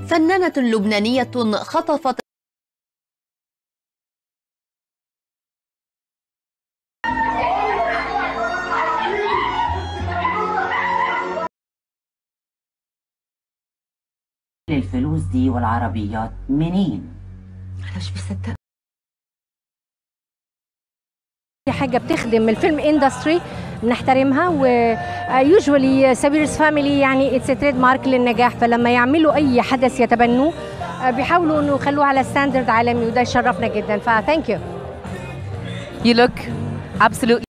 فنانة لبنانية خطفت الفلوس دي والعربيات منين؟ أنا مش مصدق دي حاجه بتخدم الفيلم اندستري بنحترمها ويوجوالي سابيرز فاميلي يعني اتس تريد مارك للنجاح فلما يعملوا اي حدث يتبنوه آه، بيحاولوا انه يخلوه على ستاندرد عالمي وده يشرفنا جدا فثانك يو You look absolutely